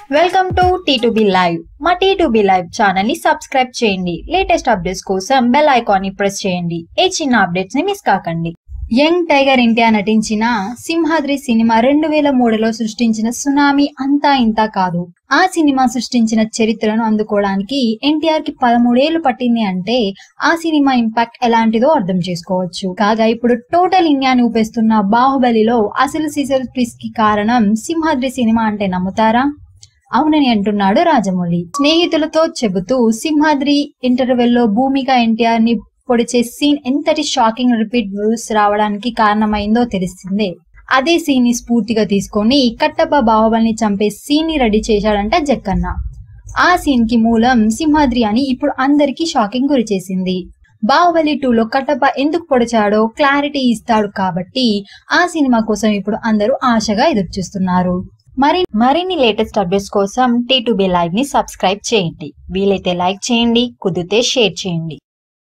welcome to T live మా T live channel ని subscribe చేయండి లేటెస్ట్ అప్డేట్స్ కోసం బెల్ ఐకాన్ ని ప్రెస్ చేయండి ఏ చిన్న అప్డేట్స్ ని మిస్ కాకండి యంగ్ టైగర్ ఇండియా నటించిన సింహాద్రి సినిమా రెండు వేల మూడులో సృష్టించిన సునామీ అంతా ఇంతా కాదు ఆ సినిమా సృష్టించిన చరిత్రను అందుకోవడానికి ఎన్టీఆర్ కి పదమూడేళ్లు పట్టింది అంటే ఆ సినిమా ఇంపాక్ట్ ఎలాంటిదో అర్థం చేసుకోవచ్చు కాగా ఇప్పుడు టోటల్ ఇండియాని ఊపేస్తున్న బాహుబలిలో అసలు సీజన్ ట్విస్ట్ కి కారణం సింహాద్రి సినిమా అంటే నమ్ముతారా అవునని అంటున్నాడు రాజమౌళి స్నేహితులతో చెబుతూ సింహాద్రి ఇంటర్వెల్ లో భూమిక ఎన్టీఆర్ ని పొడిచే సీన్ ఎంతటి షాకింగ్ రిపీట్ వ్యూస్ రావడానికి కారణమైందో తెలిసిందే అదే సీన్ ని స్ఫూర్తిగా తీసుకొని కట్టప్ప బాహుబలిని చంపే సీన్ ని రెడీ చేశాడంట జక్కన్న ఆ సీన్ కి మూలం సింహాద్రి అని ఇప్పుడు అందరికీ షాకింగ్ గురి చేసింది బాహుబలి టూలో కట్టప్ప ఎందుకు పొడిచాడో క్లారిటీ ఇస్తాడు కాబట్టి ఆ సినిమా కోసం ఇప్పుడు అందరూ ఆశగా ఎదురుచూస్తున్నారు మరి మరిన్ని లేటెస్ట్ అప్డేట్స్ కోసం టీ టు బి లైవ్ ని సబ్స్క్రైబ్ చేయండి వీలైతే లైక్ చేయండి కుదిరితే షేర్ చేయండి